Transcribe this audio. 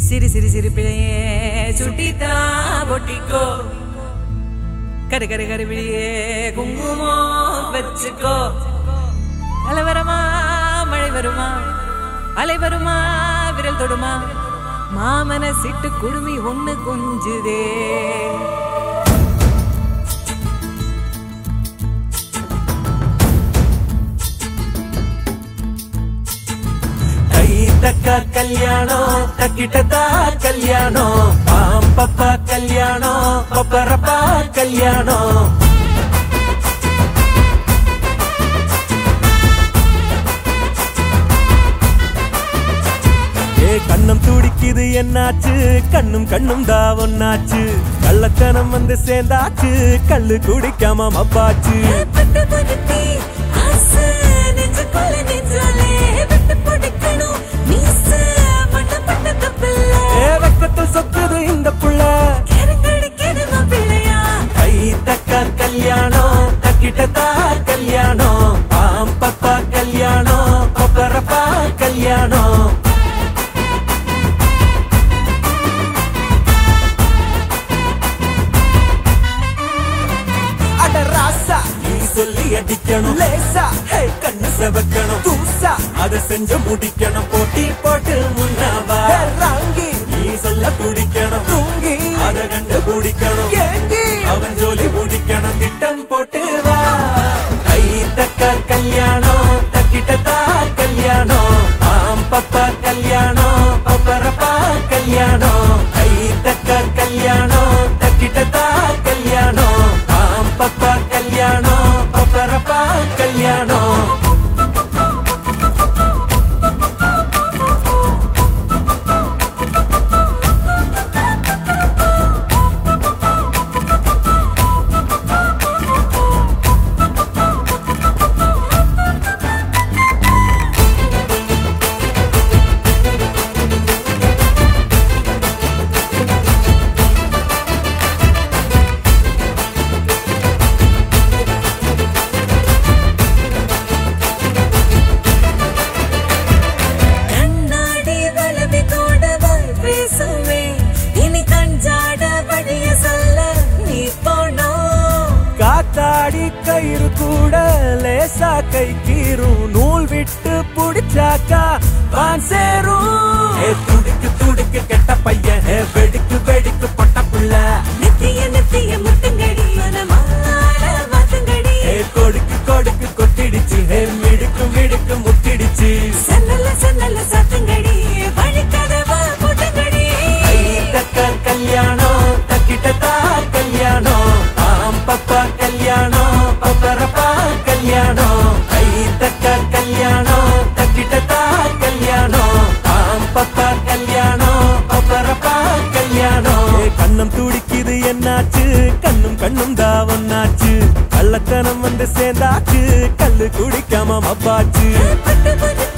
சிரி சிரி சிரிப்பிழையே சுட்டித்தா பொட்டிக்கோ கரு கரு கருவிழியே குங்குமம் வச்சுக்கோ அலை வருமா மழை வருமா அலை வருமா விரல் தொடுமா மாமன சிட்டு குடுமி ஒண்ணு கொஞ்சுதே கை தக்க கல்யாணம் தக்கிட்டதா கல்யாணம் பாம் பப்பா கல்யாணம் பப்பரப்பா கல்யாணம் ஏ கண்ணம் துடிக்குது என்னாச்சு கண்ணும் கண்ணும் தான் ஒன்னாச்சு கள்ளத்தனம் வந்து சேர்ந்தாச்சு கள்ளு குடிக்காம மப்பாச்சு பட்டு படுத்தி ஆசை நெஞ்சுக்குள்ள நெஞ்சாலே விட்டு பிடிக்கணும் மீச மட்ட பட்ட தப்பில்ல ஏ வெக்கத்தில் சொத்துது இந்த புள்ள கருங்கடிக்கிறது மாப்பிள்ளையா கை தக்க கல்யாணம் தக்கிட்டதா கல்யாணம் பாம் பப்பா கல்யாணம் பப்பரப்பா கல்யாணம் அட ராசா நீ சொல்லி அடிக்கணும் லேசா ஹே கண்ணு செவக்கணும் தூசா அத செஞ்சு முடிக்கணும் போட்டி போட்டு முன்னாவா ராங்கி நீ சொல்ல பிடிக்கணும் தூங்கி அத கண்டு பிடிக்கணும் ஏங்கி அவன் ஜோலி முடிக்கணும் திட்டம் போட்டு வா கை தக்க கல்யாணம் தக்கிட்டதா கல்யாணம் ஆம் பப்பா கல்யாணம் பப்பரப்பா கல்யாணம் கை தக்க கல்யாணம் தக்கிட்டதா கல்யாணம் ஆம் பப்பா கல்யாணம் பப்பரப்பா கல்யாணம் கண்ணாடி வளவி கூடவாய் பேசுவே இனி கஞ்சாட வழிய சொல்ல நீ போனோம் காத்தாடி கயிறு கூட லேசா கை கீரும் நூல் விட்டு புடிச்சாக்கா வான் சேரும் ஏ துடிக்கு துடிக்கு கெட்ட பையன் ஏ வெடிக்கு வெடிக்கு பொட்ட புள்ள நித்திய நித்திய முட்டுங்கடி மனமால மாத்துங்கடி ஏ கொடுக்கு கொடுக்கு கொட்டிடுச்சு ஏ மிடுக்கு மிடுக்கு முத்திடுச்சு சன்னல சன்னல சத்துங்கடி வழிக்கதவா போட்டுங்கடி கை தக்க கல்யாணம் தக்கிட்டதா கல்யாணம் ஆம் பப்பா கல்யாணம் பப்பரப்பா கல்யாணம் கை தக்க கல்யாணம் தக்கிட்டதா கல்யாணம் ஆம் பப்பா கல்யாணம் பப்பரப்பா கல்யாணம் ஏ, கண்ணம் துடிக்குது என்னாச்சு கண்ணும் கண்ணும் தான் ஒன்னாச்சு கள்ளத்தனம் வந்து சேர்ந்தாச்சு கல்லு குடிக்காம மப்பாச்சு பட்டு பட்டு